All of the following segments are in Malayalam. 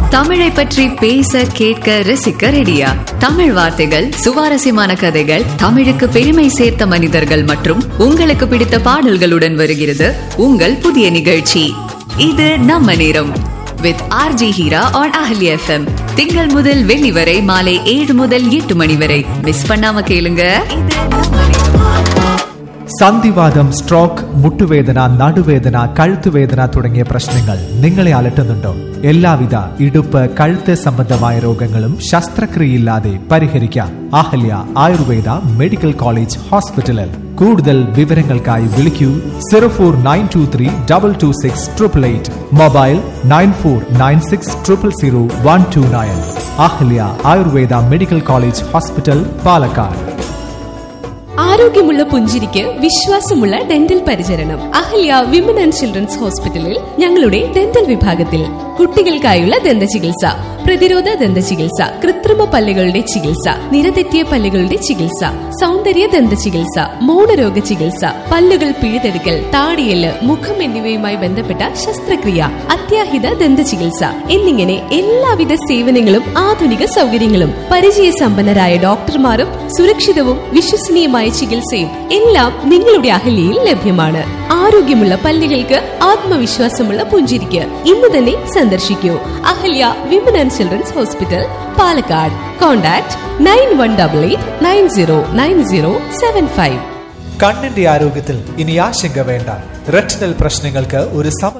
தமிழை பற்றி பேச கேட்க ரசிக்க ரெடியா தமிழ் வார்த்தைகள் சுவாரஸ்யமான கதைகள் தமிழுக்கு பெருமை சேர்த்த மனிதர்கள் மற்றும் உங்களுக்கு பிடித்த பாடல்களுடன் வருகிறது உங்கள் புதிய நிகழ்ச்சி இது நம்ம நேரம் with RJ Heera on Ahali FM திங்கள் முதல் வெள்ளி வரை மாலை ஏழு முதல் எட்டு மணி வரை மிஸ் பண்ணாம கேளுங்க இது நம்ம நேரம். സന്ധിവാദം സ്ട്രോക്ക് മുട്ടുവേദന നടുവേദന കഴുത്തുവേദന തുടങ്ങിയ പ്രശ്നങ്ങൾ നിങ്ങളെ അലട്ടുന്നുണ്ടോ എല്ലാവിധ ഇടുപ്പ് കഴുത്ത് സംബന്ധമായ രോഗങ്ങളും ശസ്ത്രക്രിയയില്ലാതെ പരിഹരിക്കാം അഹല്യ ആയുർവേദ മെഡിക്കൽ കോളേജ് ഹോസ്പിറ്റലിൽ കൂടുതൽ വിവരങ്ങൾക്കായി വിളിക്കൂ zero four nine two three double two six triple eight mobile nine four nine six triple zero one two nine Ahalya Ayurveda medical college hospital Palakkad ആരോഗ്യമുള്ള പുഞ്ചിരിക്ക് വിശ്വാസമുള്ള ഡെന്റൽ പരിചരണം അഹല്യ വിമൻ ആൻഡ് ചിൽഡ്രൻസ് ഹോസ്പിറ്റലിൽ ഞങ്ങളുടെ ഡെന്റൽ വിഭാഗത്തിൽ കുട്ടികൾക്കായുള്ള ദന്ത ചികിത്സ പ്രതിരോധ ദന്ത ചികിത്സ കൃത്രിമ പല്ലുകളുടെ ചികിത്സ നിരതെറ്റിയ പല്ലുകളുടെ ചികിത്സ സൗന്ദര്യ ദന്ത ചികിത്സ മൗനരോഗ ചികിത്സ പല്ലുകൾ പിഴുതെടുക്കൽ താടിയല് മുഖം എന്നിവയുമായി ബന്ധപ്പെട്ട ശസ്ത്രക്രിയ അത്യാഹിത ദന്ത ചികിത്സ എന്നിങ്ങനെ എല്ലാവിധ സേവനങ്ങളും ആധുനിക സൗകര്യങ്ങളും പരിചയസമ്പന്നരായ ഡോക്ടർമാരും സുരക്ഷിതവും വിശ്വസനീയമായ ചികിത്സയും എല്ലാം നിങ്ങളുടെ അഹല്യയിൽ ലഭ്യമാണ് ആരോഗ്യമുള്ള പല്ലുകൾക്ക് ആത്മവിശ്വാസമുള്ള പുഞ്ചിരിക്ക് ഇന്ന് തന്നെ സന്ദർശിക്കൂ Ahalya women and children's hospital Palakkad contact nine one double eight nine zero nine zero seven five കണ്ണിന്റെ ആരോഗ്യത്തിൽ ഇനി ആശങ്ക വേണ്ട റെറ്റിനൽ പ്രശ്നങ്ങൾക്ക് ഒരു സമ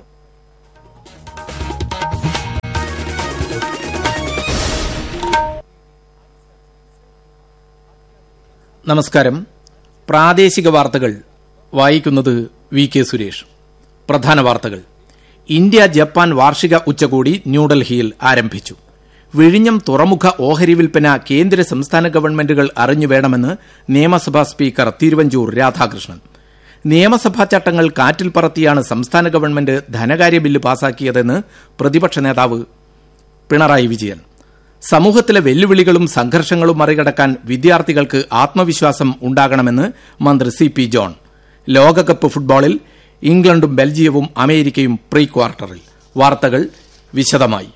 നമസ്കാരം പ്രാദേശിക വാർത്തകൾ വായിക്കുന്നത് വി കെ സുരേഷ് പ്രധാന വാർത്തകൾ ഇന്ത്യ ജപ്പാൻ വാർഷിക ഉച്ചകോടി ന്യൂഡൽഹിയിൽ ആരംഭിച്ചു വിഴിഞ്ഞം തുറമുഖ ഓഹരി വിൽപ്പന കേന്ദ്ര സംസ്ഥാന ഗവൺമെന്റുകൾ അറിഞ്ഞു വേണമെന്ന് നിയമസഭാ സ്പീക്കർ തിരുവഞ്ചൂർ രാധാകൃഷ്ണൻ നിയമസഭാ ചട്ടങ്ങൾ കാറ്റിൽ പറത്തിയാണ് സംസ്ഥാന ഗവൺമെന്റ് ധനകാര്യ ബില്ല് പാസാക്കിയതെന്ന് പ്രതിപക്ഷ നേതാവ് പിണറായി വിജയൻ സമൂഹത്തിലെ വെല്ലുവിളികളും സംഘർഷങ്ങളും മറികടക്കാൻ വിദ്യാർത്ഥികൾക്ക് ആത്മവിശ്വാസം ഉണ്ടാകണമെന്ന് മന്ത്രി സി പി ജോൺ ലോകകപ്പ് ഫുട്ബോളിൽ ഇംഗ്ലണ്ടും ബെൽജിയവും അമേരിക്കയും പ്രീ ക്വാർട്ടറിൽ വാർത്തകൾ വിശദമായി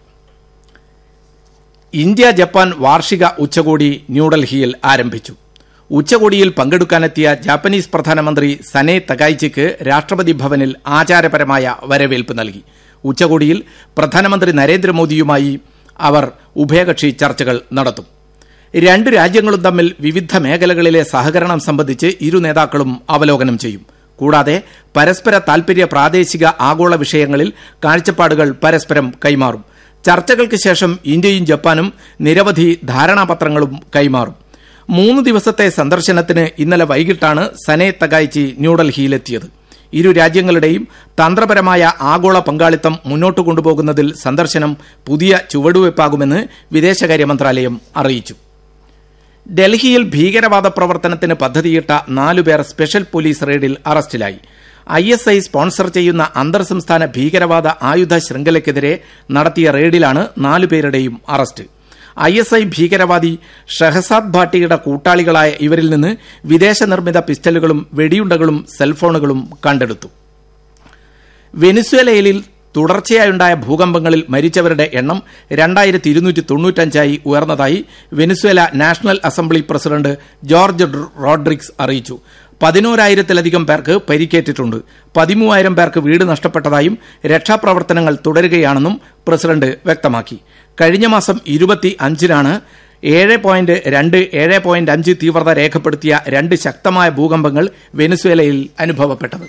ഇന്ത്യ ജപ്പാൻ വാർഷിക ഉച്ചകോടി ന്യൂഡൽഹിയിൽ ആരംഭിച്ചു ഉച്ചകോടിയിൽ പങ്കെടുക്കാനെത്തിയ ജാപ്പനീസ് പ്രധാനമന്ത്രി സനെ തകായ്ചയ്ക്ക് രാഷ്ട്രപതി ഭവനിൽ ആചാരപരമായ വരവേൽപ്പ് നൽകി ഉച്ചകോടിയിൽ പ്രധാനമന്ത്രി നരേന്ദ്രമോദിയുമായി അവർ ഉഭയകക്ഷി ചർച്ചകൾ നടത്തും രണ്ട് രാജ്യങ്ങളും തമ്മിൽ വിവിധ മേഖലകളിലെ സഹകരണം സംബന്ധിച്ച് ഇരു നേതാക്കളും അവലോകനം ചെയ്യും കൂടാതെ പരസ്പര താൽപര്യ പ്രാദേശിക ആഗോള വിഷയങ്ങളിൽ കാഴ്ചപ്പാടുകൾ പരസ്പരം കൈമാറും ചർച്ചകൾക്ക് ശേഷം ഇന്ത്യയും ജപ്പാനും നിരവധി ധാരണാപത്രങ്ങളും കൈമാറും മൂന്ന് ദിവസത്തെ സന്ദർശനത്തിന് ഇന്നലെ വൈകിട്ടാണ് സനെ തകായ്ചി ന്യൂഡൽഹിയിലെത്തിയത് ഇരു രാജ്യങ്ങളുടെയും തന്ത്രപരമായ ആഗോള പങ്കാളിത്തം മുന്നോട്ട് കൊണ്ടുപോകുന്നതിൽ സന്ദർശനം പുതിയ ചുവടുവയ്പാകുമെന്ന് വിദേശകാര്യ മന്ത്രാലയം അറിയിച്ചു ഡൽഹിയിൽ ഭീകരവാദ പ്രവർത്തനത്തിന് പദ്ധതിയിട്ട നാലുപേർ സ്പെഷ്യൽ പോലീസ് റെയ്ഡിൽ അറസ്റ്റിലായി ഐ എസ് ഐ സ്പോൺസർ ചെയ്യുന്ന അന്തർ സംസ്ഥാന ഭീകരവാദ ആയുധ ശൃംഖലയ്ക്കെതിരെ നടത്തിയ റെയ്ഡിലാണ് നാലുപേരുടെയും അറസ്റ്റ് ഐ എസ് ഐ ഭീകരവാദി ഷഹസാദ് ഭാട്ടിയുടെ കൂട്ടാളികളായ ഇവരിൽ നിന്ന് വിദേശ നിർമ്മിത പിസ്റ്റലുകളും വെടിയുണ്ടകളും സെൽഫോണുകളും കണ്ടെടുത്തു വെനിസ്വേലയിൽ തുടർച്ചയായുണ്ടായ ഭൂകമ്പങ്ങളിൽ മരിച്ചവരുടെ എണ്ണം രണ്ടായിരത്തി ഇരുന്നൂറ്റി തൊണ്ണൂറ്റഞ്ചായി ഉയർന്നതായി Venezuela National Assembly president Jorge Rodriguez അറിയിച്ചു പതിനോരായിരത്തിലധികം പേർക്ക് പരിക്കേറ്റിട്ടുണ്ട് പതിമൂവായിരം പേർക്ക് വീട് നഷ്ടപ്പെട്ടതായും രക്ഷാപ്രവർത്തനങ്ങൾ തുടരുകയാണെന്നും പ്രസിഡന്റ് വ്യക്തമാക്കി കഴിഞ്ഞ മാസം ഇരുപത്തി അഞ്ചിനാണ് ഏഴ് പോയിന്റ് രണ്ട് ഏഴ് പോയിന്റ് അഞ്ച് തീവ്രത രേഖപ്പെടുത്തിയ രണ്ട് ശക്തമായ ഭൂകമ്പങ്ങൾ വെനിസ്വേലയിൽ അനുഭവപ്പെട്ടത്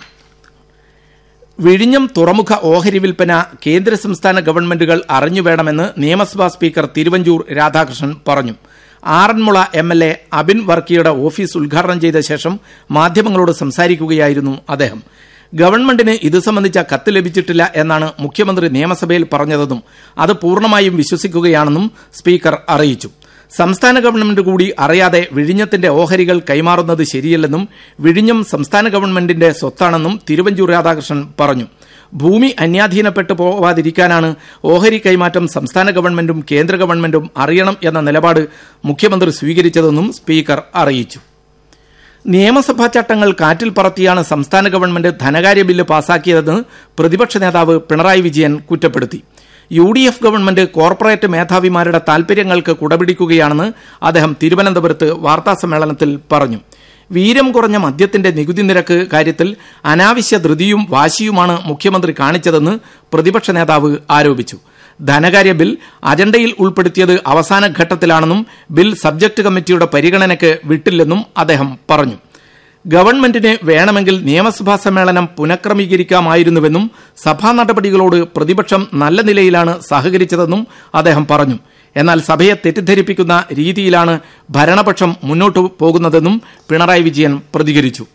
വിഴിഞ്ഞം തുറമുഖ ഓഹരി വിൽപ്പന കേന്ദ്ര സംസ്ഥാന ഗവൺമെന്റുകൾ അറിഞ്ഞുവേണമെന്ന് നിയമസഭാ സ്പീക്കർ തിരുവഞ്ചൂർ രാധാകൃഷ്ണൻ പറഞ്ഞു Aranmula M L A Abin വർക്കിയുടെ ഓഫീസ് ഉദ്ഘാടനം ചെയ്ത ശേഷം മാധ്യമങ്ങളോട് സംസാരിക്കുകയായിരുന്നു അദ്ദേഹം ഗവൺമെന്റിന് ഇത് സംബന്ധിച്ച കത്ത് ലഭിച്ചിട്ടില്ല എന്നാണ് മുഖ്യമന്ത്രി നിയമസഭയിൽ പറഞ്ഞതെന്നും അത് പൂർണ്ണമായും വിശ്വസിക്കുകയാണെന്നും സ്പീക്കർ അറിയിച്ചു സംസ്ഥാന ഗവൺമെന്റ് കൂടി അറിയാതെ വിഴിഞ്ഞത്തിന്റെ ഓഹരികൾ കൈമാറുന്നത് ശരിയല്ലെന്നും വിഴിഞ്ഞം സംസ്ഥാന ഗവൺമെന്റിന്റെ സ്വത്താണെന്നും തിരുവഞ്ചൂർ രാധാകൃഷ്ണൻ പറഞ്ഞു ഭൂമി അന്യാധീനപ്പെട്ടു പോവാതിരിക്കാനാണ് ഓഹരി കൈമാറ്റം സംസ്ഥാന ഗവൺമെന്റും കേന്ദ്ര ഗവൺമെന്റും അറിയണം എന്ന നിലപാട് മുഖ്യമന്ത്രി സ്വീകരിച്ചതെന്നും സ്പീക്കർ അറിയിച്ചു നിയമസഭാ ചട്ടങ്ങൾ കാറ്റിൽ പറത്തിയാണ് സംസ്ഥാന ഗവൺമെന്റ് ധനകാര്യ ബില്ല് പാസാക്കിയതെന്ന് പ്രതിപക്ഷ നേതാവ് പിണറായി വിജയൻ കുറ്റപ്പെടുത്തി U D F government corporate മേധാവിമാരുടെ താൽപര്യങ്ങൾക്ക് കുടപിടിക്കുകയാണെന്ന് അദ്ദേഹം തിരുവനന്തപുരത്ത് വാർത്താസമ്മേളനത്തിൽ പറഞ്ഞു വീര്യം കുറഞ്ഞ മദ്യത്തിന്റെ നികുതി നിരക്ക് കാര്യത്തിൽ അനാവശ്യ ധൃതിയും വാശിയുമാണ് മുഖ്യമന്ത്രി കാണിച്ചതെന്ന് പ്രതിപക്ഷ നേതാവ് ആരോപിച്ചു ധനകാര്യ ബിൽ അജണ്ടയിൽ ഉൾപ്പെടുത്തിയത് അവസാന ഘട്ടത്തിലാണെന്നും ബിൽ സബ്ജക്ട് കമ്മിറ്റിയുടെ പരിഗണനയ്ക്ക് വിട്ടില്ലെന്നും അദ്ദേഹം പറഞ്ഞു ഗവൺമെന്റിന് വേണമെങ്കിൽ നിയമസഭാ സമ്മേളനം പുനഃക്രമീകരിക്കാമായിരുന്നുവെന്നും സഭാ നടപടികളോട് പ്രതിപക്ഷം നല്ല നിലയിലാണ് സഹകരിച്ചതെന്നും അദ്ദേഹം പറഞ്ഞു എന്നാൽ സഭയെ തെറ്റിദ്ധരിപ്പിക്കുന്ന രീതിയിലാണ് ഭരണപക്ഷം മുന്നോട്ടു പോകുന്നതെന്നും പിണറായി വിജയൻ പ്രതികരിച്ചു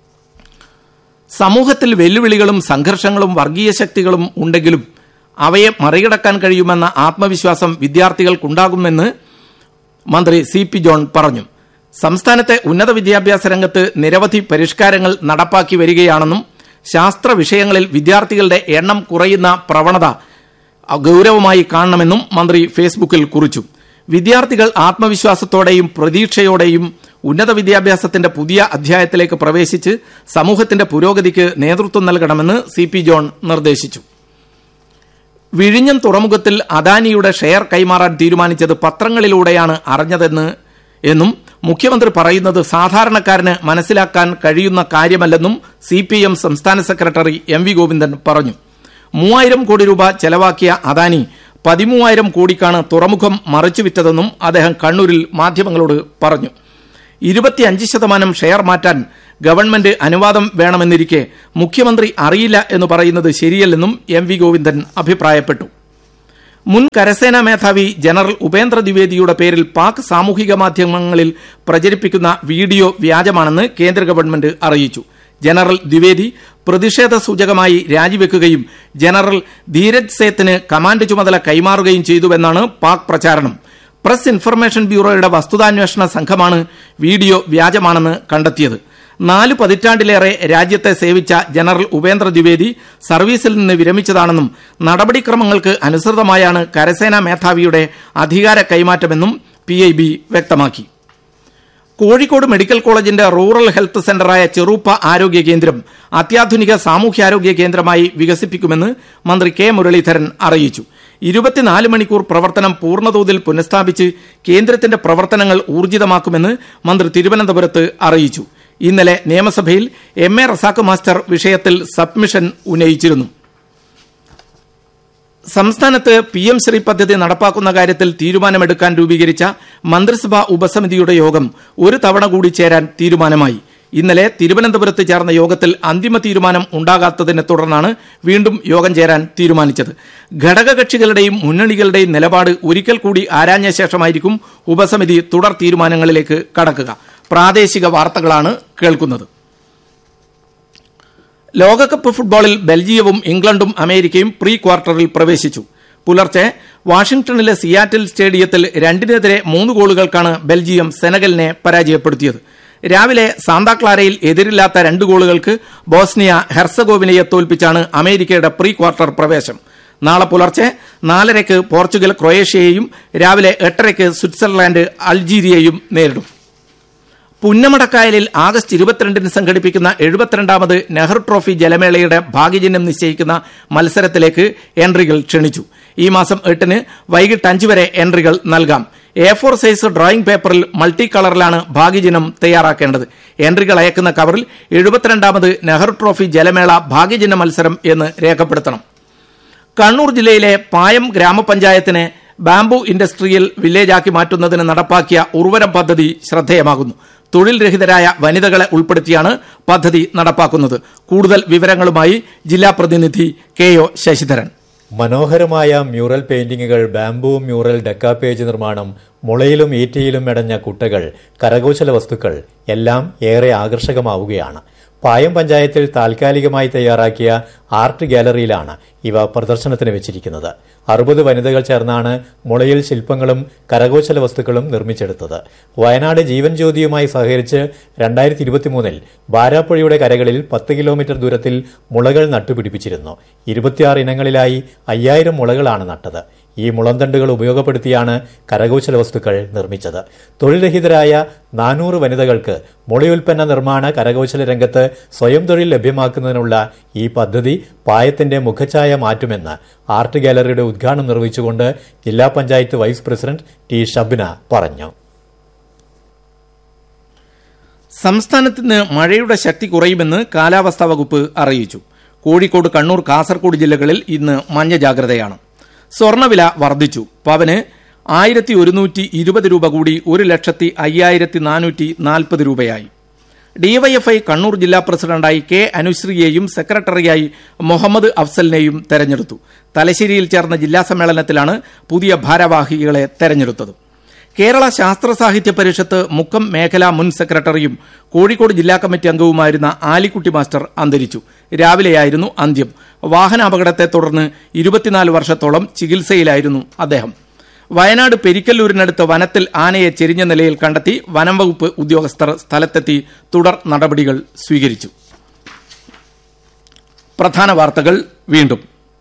സമൂഹത്തിൽ വെല്ലുവിളികളും സംഘർഷങ്ങളും വർഗീയ ശക്തികളും ഉണ്ടെങ്കിലും അവയെ മറികടക്കാൻ കഴിയുമെന്ന ആത്മവിശ്വാസം വിദ്യാർത്ഥികൾക്കുണ്ടാകുമെന്ന് മന്ത്രി സി പി ജോൺ പറഞ്ഞു സംസ്ഥാനത്തെ ഉന്നത വിദ്യാഭ്യാസ രംഗത്ത് നിരവധി പരിഷ്കാരങ്ങൾ നടപ്പാക്കി വരികയാണെന്നും ശാസ്ത്ര വിഷയങ്ങളിൽ വിദ്യാർത്ഥികളുടെ എണ്ണം കുറയുന്ന പ്രവണത ഗൌരവമായി കാണണമെന്നും മന്ത്രി ഫേസ്ബുക്കിൽ കുറിച്ചു വിദ്യാർത്ഥികൾ ആത്മവിശ്വാസത്തോടെയും പ്രതീക്ഷയോടെയും ഉന്നത വിദ്യാഭ്യാസത്തിന്റെ പുതിയ അധ്യായത്തിലേക്ക് പ്രവേശിച്ച് സമൂഹത്തിന്റെ പുരോഗതിക്ക് നേതൃത്വം നൽകണമെന്ന് സി പി ജോൺ നിർദ്ദേശിച്ചു വിഴിഞ്ഞം തുറമുഖത്തിൽ അദാനിയുടെ ഷെയർ കൈമാറാൻ തീരുമാനിച്ചത് പത്രങ്ങളിലൂടെയാണ് അറിഞ്ഞതെന്ന് എന്നും മുഖ്യമന്ത്രി പറയുന്നത് സാധാരണക്കാരന് മനസ്സിലാക്കാൻ കഴിയുന്ന കാര്യമല്ലെന്നും സി പി എം സംസ്ഥാന സെക്രട്ടറി എം വി ഗോവിന്ദൻ പറഞ്ഞു മൂവായിരം കോടി രൂപ ചെലവാക്കിയ അദാനി പതിമൂവായിരം കോടിക്കാണ് തുറമുഖം മറിച്ചുവിറ്റതെന്നും അദ്ദേഹം കണ്ണൂരിൽ മാധ്യമങ്ങളോട് പറഞ്ഞു ഇരുപത്തിയഞ്ച് ശതമാനം ഷെയർ മാറ്റാൻ ഗവൺമെന്റ് അനുവാദം വേണമെന്നിരിക്കെ മുഖ്യമന്ത്രി അറിയില്ല എന്ന് പറയുന്നത് ശരിയല്ലെന്നും എം വി ഗോവിന്ദൻ അഭിപ്രായപ്പെട്ടു മുൻ കരസേനാ മേധാവി ജനറൽ ഉപേന്ദ്ര ദ്വിവേദിയുടെ പേരിൽ പാക് സാമൂഹിക മാധ്യമങ്ങളിൽ പ്രചരിപ്പിക്കുന്ന വീഡിയോ വ്യാജമാണെന്ന് കേന്ദ്ര ഗവൺമെന്റ് അറിയിച്ചു ജനറൽ ദ്വിവേദി പ്രതിഷേധ സൂചകമായി രാജിവെക്കുകയും ജനറൽ ധീരജ് സേത്തിന് കമാൻഡ് ചുമതല കൈമാറുകയും ചെയ്തുവെന്നാണ് പാക് പ്രചാരണം പ്രസ് ഇൻഫർമേഷൻ ബ്യൂറോയുടെ വസ്തുതാന്വേഷണ സംഘമാണ് വീഡിയോ വ്യാജമാണെന്ന് കണ്ടെത്തിയത് നാല് പതിറ്റാണ്ടിലേറെ രാജ്യത്തെ സേവിച്ച ജനറൽ ഉപേന്ദ്ര ദ്വിവേദി സർവീസിൽ നിന്ന് വിരമിച്ചതാണെന്നും നടപടിക്രമങ്ങൾക്ക് അനുസൃതമായാണ് കരസേനാ മേധാവിയുടെ അധികാര കൈമാറ്റമെന്നും പി വ്യക്തമാക്കി കോഴിക്കോട് മെഡിക്കൽ കോളേജിന്റെ റൂറൽ ഹെൽത്ത് സെന്ററായ ചെറുപ്പ ആരോഗ്യ കേന്ദ്രം അത്യാധുനിക സാമൂഹ്യാരോഗ്യ കേന്ദ്രമായി വികസിപ്പിക്കുമെന്ന് മന്ത്രി കെ മുരളീധരൻ അറിയിച്ചു ഇരുപത്തിനാല് മണിക്കൂർ പ്രവർത്തനം പൂർണ്ണതോതിൽ പുനഃസ്ഥാപിച്ച് കേന്ദ്രത്തിന്റെ പ്രവർത്തനങ്ങൾ ഊർജിതമാക്കുമെന്ന് മന്ത്രി തിരുവനന്തപുരത്ത് അറിയിച്ചു ഇന്നലെ നിയമസഭയിൽ എം എ റസാഖ് മാസ്റ്റർ വിഷയത്തിൽ സബ്മിഷൻ ഉന്നയിച്ചിരുന്നു സംസ്ഥാനത്ത് പി എം ശ്രീ പദ്ധതി നടപ്പാക്കുന്ന കാര്യത്തിൽ തീരുമാനമെടുക്കാൻ രൂപീകരിച്ച മന്ത്രിസഭാ ഉപസമിതിയുടെ യോഗം ഒരു തവണ കൂടി ചേരാൻ തീരുമാനമായി ഇന്നലെ തിരുവനന്തപുരത്ത് ചേർന്ന യോഗത്തിൽ അന്തിമ തീരുമാനം ഉണ്ടാകാത്തതിനെ തുടർന്നാണ് വീണ്ടും യോഗം ചേരാൻ തീരുമാനിച്ചത് ഘടകകക്ഷികളുടെയും മുന്നണികളുടെയും നിലപാട് ഒരിക്കൽ കൂടി ആരാഞ്ഞ ശേഷമായിരിക്കും ഉപസമിതി തുടർ തീരുമാനങ്ങളിലേക്ക് കടക്കുക പ്രാദേശിക വാർത്തകളാണ് കേൾക്കുന്നത് ലോകകപ്പ് ഫുട്ബോളിൽ ബെൽജിയവും ഇംഗ്ലണ്ടും അമേരിക്കയും പ്രീ ക്വാർട്ടറിൽ പ്രവേശിച്ചു പുലർച്ചെ വാഷിംഗ്ടണിലെ സിയാറ്റിൽ സ്റ്റേഡിയത്തിൽ രണ്ടിനെതിരെ മൂന്ന് ഗോളുകൾക്കാണ് ബെൽജിയം സെനഗലിനെ പരാജയപ്പെടുത്തിയത് രാവിലെ സാന്താക്ലാരയിൽ എതിരില്ലാത്ത രണ്ട് ഗോളുകൾക്ക് ബോസ്നിയ ഹെർസഗോവിനയെ തോൽപ്പിച്ചാണ് അമേരിക്കയുടെ പ്രീ ക്വാർട്ടർ പ്രവേശം നാളെ പുലർച്ചെ നാലരയ്ക്ക് പോർച്ചുഗൽ ക്രൊയേഷ്യയെയും രാവിലെ എട്ടരയ്ക്ക് സ്വിറ്റ്സർലാൻഡ് അൾജീരിയയും നേരിടും പുന്നമടക്കായലിൽ ആഗസ്റ്റ് ഇരുപത്തിരണ്ടിന് സംഘടിപ്പിക്കുന്ന എഴുപത്തിരണ്ടാമത് നെഹ്റു ട്രോഫി ജലമേളയുടെ ഭാഗ്യചിഹ്നം നിശ്ചയിക്കുന്ന മത്സരത്തിലേക്ക് എൻട്രികൾ ക്ഷണിച്ചു ഈ മാസം എട്ടിന് വൈകിട്ട് അഞ്ച് വരെ എൻട്രികൾ നൽകാം എ ഫോർ സൈസ് ഡ്രോയിംഗ് പേപ്പറിൽ മൾട്ടി കളറിലാണ് ഭാഗ്യചിഹ്നം തയ്യാറാക്കേണ്ടത് എൻട്രികൾ അയക്കുന്ന കവറിൽ എഴുപത്തിരണ്ടാമത് നെഹ്റു ട്രോഫി ജലമേള ഭാഗ്യചിഹ്ന മത്സരം എന്ന് രേഖപ്പെടുത്തണം കണ്ണൂർ ജില്ലയിലെ പായം ഗ്രാമപഞ്ചായത്തിനെ ബാംബു ഇൻഡസ്ട്രിയൽ വില്ലേജാക്കി മാറ്റുന്നതിന് നടപ്പാക്കിയ ഉർവരം പദ്ധതി ശ്രദ്ധേയമാകുന്നു തൊഴിൽ രഹിതരായ വനിതകളെ ഉൾപ്പെടുത്തിയാണ് പദ്ധതി നടപ്പാക്കുന്നത് കൂടുതൽ വിവരങ്ങളുമായി ജില്ലാ പ്രതിനിധി കെ ഒ ശശിധരൻ മനോഹരമായ മ്യൂറൽ പെയിന്റിങ്ങുകൾ ബാംബു മ്യൂറൽ ഡെക്കാപേജ് നിർമ്മാണം മുളയിലും ഈറ്റയിലും മെടഞ്ഞ കുട്ടകൾ കരകൗശല വസ്തുക്കൾ എല്ലാം ഏറെ ആകർഷകമാവുകയാണ് പായം പഞ്ചായത്തിൽ താൽക്കാലികമായി തയ്യാറാക്കിയ ആർട്ട് ഗാലറിയിലാണ് ഇവ പ്രദർശനത്തിന് വെച്ചിരിക്കുന്നത് അറുപത് വനിതകൾ ചേർന്നാണ് മുളയിൽ ശില്പങ്ങളും കരകൗശല വസ്തുക്കളും നിർമ്മിച്ചെടുത്തത് വയനാട് ജീവൻ ജ്യോതിയുമായി സഹകരിച്ച് രണ്ടായിരത്തി ഇരുപത്തിമൂന്നിൽ ബാരാപ്പുഴയുടെ കരകളിൽ പത്ത് കിലോമീറ്റർ ദൂരത്തിൽ മുളകൾ നട്ടുപിടിപ്പിച്ചിരുന്നു ഇരുപത്തിയാറ് ഇനങ്ങളിലായി അയ്യായിരം മുളകളാണ് നട്ടത് ഈ മുളന്തണ്ടുകൾ ഉപയോഗപ്പെടുത്തിയാണ് കരകൗശല വസ്തുക്കൾ നിർമ്മിച്ചത് തൊഴിൽരഹിതരായ നാനൂറ് വനിതകൾക്ക് മുളയുൽപ്പന്ന നിർമ്മാണ കരകൗശല രംഗത്ത് സ്വയം തൊഴിൽ ലഭ്യമാക്കുന്നതിനുള്ള ഈ പദ്ധതി പായത്തിന്റെ മുഖഛായ മാറ്റുമെന്ന് ആർട്ട് ഗാലറിയുടെ ഉദ്ഘാടനം നിർവഹിച്ചുകൊണ്ട് ജില്ലാ panchayat vice president T Shabna പറഞ്ഞു സംസ്ഥാനത്ത് ഇന്ന് മഴയുടെ ശക്തി കുറയുമെന്ന് കാലാവസ്ഥാ വകുപ്പ് അറിയിച്ചു കോഴിക്കോട് കണ്ണൂർ കാസർഗോഡ് ജില്ലകളിൽ ഇന്ന് മഞ്ഞ ജാഗ്രതയാണ് സ്വർണവില വർദ്ധിച്ചു പവന് ആയിരത്തി ഒരുന്നൂറ്റി ഇരുപത് രൂപ കൂടി ഒരു ലക്ഷത്തി അയ്യായിരത്തി നാനൂറ്റി നാൽപ്പത് രൂപയായി ഡിവൈഎഫ്ഐ കണ്ണൂർ ജില്ലാ പ്രസിഡന്റായി കെ അനുശ്രീയെയും സെക്രട്ടറിയായി മുഹമ്മദ് അഫ്സലിനെയും തെരഞ്ഞെടുത്തു തലശ്ശേരിയിൽ ചേർന്ന ജില്ലാ സമ്മേളനത്തിലാണ് പുതിയ ഭാരവാഹികളെ തെരഞ്ഞെടുത്തത് കേരള ശാസ്ത്ര സാഹിത്യ പരിഷത്ത് മുക്കം മേഖലാ മുൻ സെക്രട്ടറിയും കോഴിക്കോട് ജില്ലാ കമ്മിറ്റി അംഗവുമായിരുന്ന ആലിക്കുട്ടി മാസ്റ്റർ അന്തരിച്ചു രാവിലെയായിരുന്നു അന്ത്യം വാഹനാപകടത്തെ തുടർന്ന് ഇരുപത്തിനാല് വർഷത്തോളം ചികിത്സയിലായിരുന്നു അദ്ദേഹം വയനാട് പെരിക്കല്ലൂരിനടുത്ത് വനത്തിൽ ആനയെ ചെരിഞ്ഞ നിലയിൽ കണ്ടെത്തി വനം വകുപ്പ് ഉദ്യോഗസ്ഥർ സ്ഥലത്തെത്തി തുടർ നടപടികൾ സ്വീകരിച്ചു പ്രധാന വാർത്തകൾ വീണ്ടും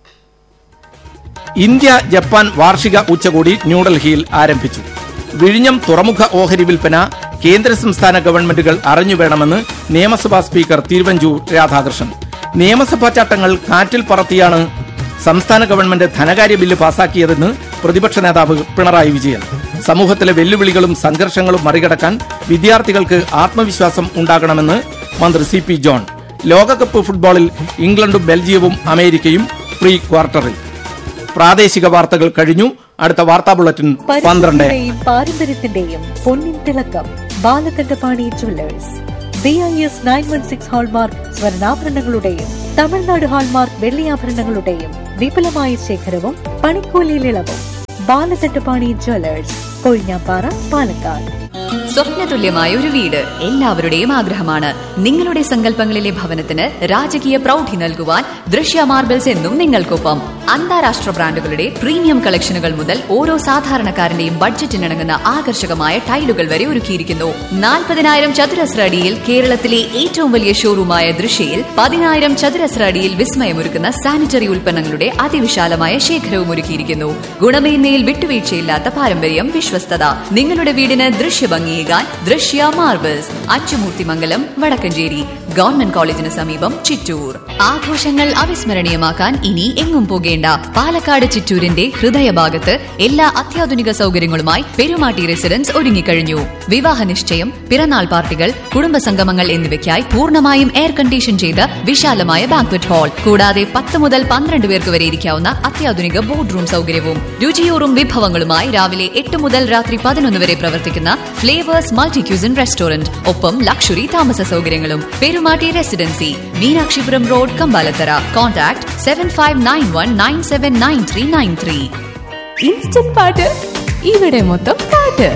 ഇന്ത്യ ജപ്പാൻ വാർഷിക ഉച്ചകോടി ന്യൂഡൽഹിയിൽ ആരംഭിച്ചു വിഴിഞ്ഞം തുറമുഖ ഓഹരി വിൽപ്പന കേന്ദ്ര സംസ്ഥാന ഗവൺമെന്റുകൾ അറിഞ്ഞുവേണമെന്ന് നിയമസഭാ സ്പീക്കർ തിരുവഞ്ചൂർ രാധാകൃഷ്ണൻ നിയമസഭാ ചട്ടങ്ങൾ കാറ്റിൽ പറത്തിയാണ് സംസ്ഥാന ഗവൺമെന്റ് ധനകാര്യ ബില്ല് പാസാക്കിയതെന്ന് പ്രതിപക്ഷ നേതാവ് പിണറായി വിജയൻ സമൂഹത്തിലെ വെല്ലുവിളികളും സംഘർഷങ്ങളും മറികടക്കാൻ വിദ്യാർത്ഥികൾക്ക് ആത്മവിശ്വാസം ഉണ്ടാകണമെന്ന് മന്ത്രി സി പി ജോൺ ലോകകപ്പ് ഫുട്ബോളിൽ ഇംഗ്ലണ്ടും ബെൽജിയവും അമേരിക്കയും പ്രീ ക്വാർട്ടറിൽ പ്രാദേശിക വാർത്തകൾ കഴിഞ്ഞു അടുത്ത വാർത്താ ബുള്ളറ്റിൻ പന്ത്രണ്ട് പരിസ്ഥിതിയുടെയും പാരമ്പര്യത്തിന്റെയും പൊന്നിൻ തിളക്കം Balakandapani jewellers B I S nine one six hallmark സ്വർണ്ണാഭരണങ്ങളുടെയും തമിഴ്നാട് ഹാൾമാർക്ക് വെള്ളിയാഭരണങ്ങളുടെയും വിപുലമായ ശേഖരവും പണിക്കൂലിയിൽ ഇളവും ബാലകണ്ഠപാണി ജ്വല്ലേഴ്സ് കൊഴിഞ്ഞാപ്പാറ പാലക്കാട് സ്വപ്നതുല്യമായ ഒരു വീട് എല്ലാവരുടെയും ആഗ്രഹമാണ് നിങ്ങളുടെ സങ്കല്പങ്ങളിലെ ഭവനത്തിന് രാജകീയ പ്രൗഢി നൽകുവാൻ ദൃശ്യ മാർബിൾസ് എന്നും നിങ്ങൾക്കൊപ്പം അന്താരാഷ്ട്ര ബ്രാൻഡുകളുടെ പ്രീമിയം കളക്ഷനുകൾ മുതൽ ഓരോ സാധാരണക്കാരന്റെയും ബഡ്ജറ്റിനിണങ്ങുന്ന ആകർഷകമായ ടൈലുകൾ വരെ ഒരുക്കിയിരിക്കുന്നു നാൽപ്പതിനായിരം ചതുരശ്ര അടിയിൽ കേരളത്തിലെ ഏറ്റവും വലിയ ഷോറൂമായ ദൃശ്യയിൽ പതിനായിരം ചതുരശ്ര അടിയിൽ വിസ്മയമൊരുക്കുന്ന സാനിറ്ററി ഉൽപ്പന്നങ്ങളുടെ അതിവിശാലമായ ശേഖരവും ഒരുക്കിയിരിക്കുന്നു ഗുണമേന്മയിൽ വിട്ടുവീഴ്ചയില്ലാത്ത പാരമ്പര്യം വിശ്വസ്തത നിങ്ങളുടെ വീടിന് ദൃശ്യഭംഗിയേകാൻ ദൃശ്യ മാർബിൾസ് അച്ചുമൂർത്തിമംഗലം വടക്കഞ്ചേരി ഗവൺമെന്റ് കോളേജിന് സമീപം ചിറ്റൂർ ആഘോഷങ്ങൾ അവിസ്മരണീയമാക്കാൻ ഇനി എങ്ങും പോകേണ്ട പാലക്കാട് ചിറ്റൂരിന്റെ ഹൃദയഭാഗത്ത് എല്ലാ അത്യാധുനിക സൗകര്യങ്ങളുമായി പെരുമാട്ടി റെസിഡൻസ് ഒരുങ്ങിക്കഴിഞ്ഞു വിവാഹ നിശ്ചയം പിറന്നാൾ പാർട്ടികൾ കുടുംബസംഗമങ്ങൾ എന്നിവയ്ക്കായി പൂർണ്ണമായും എയർ കണ്ടീഷൻ ചെയ്ത വിശാലമായ ബാങ്ക്വറ്റ് ഹാൾ കൂടാതെ പത്ത് മുതൽ പന്ത്രണ്ട് പേർക്ക് വരെ ഇരിക്കാവുന്ന അത്യാധുനിക ബോർഡ് റൂം സൗകര്യവും രുചിയൂറും വിഭവങ്ങളുമായി രാവിലെ എട്ട് മുതൽ രാത്രി പതിനൊന്ന് വരെ പ്രവർത്തിക്കുന്ന ഫ്ലേവേഴ്സ് മൾട്ടി ക്യൂസിൻ റെസ്റ്റോറന്റ് ഒപ്പം ലക്ഷറി താമസ സൗകര്യങ്ങളും Perumatty residency Meenakshipuram road Kambalathara contact seven five nine one nine seven nine three nine three instant പാട്ട് ഇവിടെ മൊത്തം പാട്ട്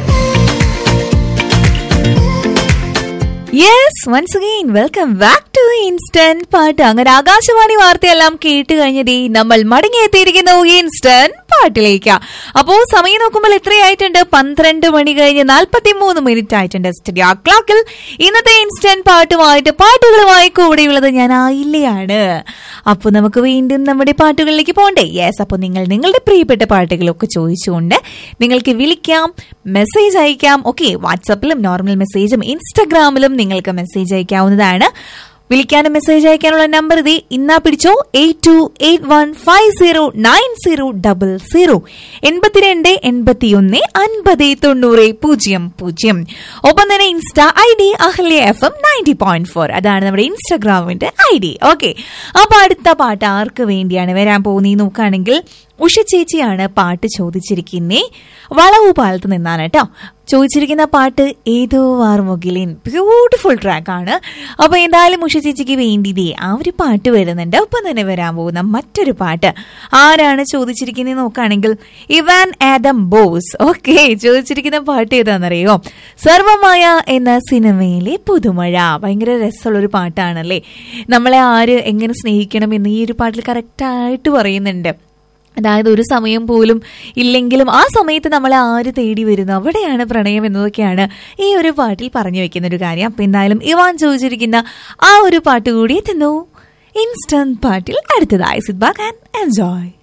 yes once again welcome back to instant പാട്ട് അങ്ങനെ ആകാശവാണി വാർത്തയെല്ലാം കേട്ട് കഴിഞ്ഞതേ നമ്മൾ മടങ്ങിയെത്തിയിരിക്കുന്നു ഇൻസ്റ്റന്റ് പാട്ടിലേക്ക് അപ്പോ സമയം നോക്കുമ്പോൾ എത്രയായിട്ടുണ്ട് പന്ത്രണ്ട് മണി കഴിഞ്ഞ് നാൽപ്പത്തി മൂന്ന് മിനിറ്റ് ആയിട്ടുണ്ട് സ്റ്റുഡിയോ ക്ലോക്കിൽ ഇന്നത്തെ ഇൻസ്റ്റന്റ് പാട്ടുമായിട്ട് പാട്ടുകളുമായി കൂടെയുള്ളത് ഞാൻ ആയില്ലയാണ് അപ്പൊ നമുക്ക് വീണ്ടും നമ്മുടെ പാട്ടുകളിലേക്ക് പോകണ്ടേ യെസ് അപ്പൊ നിങ്ങൾ നിങ്ങളുടെ പ്രിയപ്പെട്ട പാട്ടുകളൊക്കെ ചോദിച്ചുകൊണ്ട് നിങ്ങൾക്ക് വിളിക്കാം മെസ്സേജ് അയക്കാം ഓക്കെ വാട്സപ്പിലും നോർമൽ മെസ്സേജും ഇൻസ്റ്റഗ്രാമിലും നിങ്ങൾക്ക് മെസ്സേജ് അയക്കാവുന്നതാണ് വിളിക്കാനും മെസ്സേജ് അയക്കാനുള്ള നമ്പർ ഇത് ഇന്നാ പിടിച്ചോ eight two eight one five zero nine zero double zero എൺപത്തിരണ്ട് എൺപത്തിയൊന്ന് അൻപത് തൊണ്ണൂറ് പൂജ്യം പൂജ്യം ഒപ്പം തന്നെ insta I D Ahalya F M ninety point four അതാണ് നമ്മുടെ ഇൻസ്റ്റാഗ്രാമിന്റെ ഐ ഡി ഓക്കെ അപ്പൊ അടുത്ത പാട്ട് ആർക്ക് വേണ്ടിയാണ് വരാൻ പോകുന്നത് നോക്കുകയാണെങ്കിൽ ഉഷ ചേച്ചിയാണ് പാട്ട് ചോദിച്ചിരിക്കുന്നേ വളവു പാലത്ത് നിന്നാണ് കേട്ടോ ചോദിച്ചിരിക്കുന്ന പാട്ട് ഏതോ വാർമുകിലിൻ ബ്യൂട്ടിഫുൾ ട്രാക്കാണ് അപ്പൊ എന്തായാലും ഉഷ ചേച്ചിക്ക് വേണ്ടിയതേ ആ ഒരു പാട്ട് വരുന്നുണ്ട് ഒപ്പം തന്നെ വരാൻ പോകുന്ന മറ്റൊരു പാട്ട് ആരാണ് ചോദിച്ചിരിക്കുന്നത് നോക്കുകയാണെങ്കിൽ ഇവാൻ ആദം ബോസ് ഓക്കെ ചോദിച്ചിരിക്കുന്ന പാട്ട് ഏതാണെന്നറിയോ സർവമായ എന്ന സിനിമയിലെ പുതുമഴ ഭയങ്കര രസമുള്ള ഒരു പാട്ടാണല്ലേ നമ്മളെ ആര് എങ്ങനെ സ്നേഹിക്കണം എന്ന് ഈ ഒരു പാട്ടിൽ കറക്റ്റായിട്ട് പറയുന്നുണ്ട് അതായത് ഒരു സമയം പോലും ഇല്ലെങ്കിലും ആ സമയത്ത് നമ്മളെ ആര് തേടി വരുന്നു അവിടെയാണ് പ്രണയം എന്നതൊക്കെയാണ് ഈ ഒരു പാട്ടിൽ പറഞ്ഞു വെക്കുന്ന ഒരു കാര്യം അപ്പൊ എന്തായാലും ഇവാൻ ചോദിച്ചിരിക്കുന്ന ആ ഒരു പാട്ട് കൂടി എത്തുന്നു ഇൻസ്റ്റന്റ് പാട്ടിൽ അടുത്തതായി സിറ്റ് ബാക്ക് ആൻഡ് എൻജോയ്